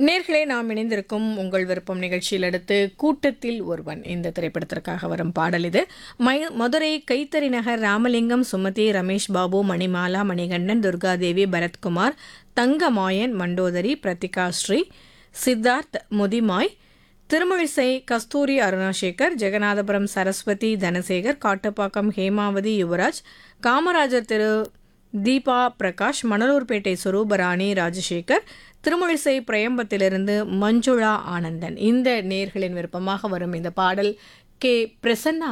நேர்களே நாம் இணைந்திருக்கும் உங்கள் விருப்பம் நிகழ்ச்சியில் அடுத்து கூட்டத்தில் ஒருவன் இந்த திரைப்படத்திற்காக வரும் பாடல் இது மை மதுரை கைத்தறி நகர் ராமலிங்கம் சுமதி ரமேஷ் பாபு மணிமாலா மணிகண்டன் துர்காதேவி பரத்குமார் தங்கமாயன் மண்டோதரி பிரத்திகா ஸ்ரீ சித்தார்த் முதிமாய் திருமழிசை கஸ்தூரி அருணாசேகர் ஜெகநாதபுரம் சரஸ்வதி தனசேகர் காட்டுப்பாக்கம் ஹேமாவதி யுவராஜ் காமராஜர் திரு தீபா பிரகாஷ் மணலூர்பேட்டை சுரூபராணி ராஜசேகர் திருமழிசை பிரயம்பத்திலிருந்து மஞ்சுளா ஆனந்தன் இந்த நேர்களின் விருப்பமாக வரும் இந்த பாடல் கே பிரசன்னா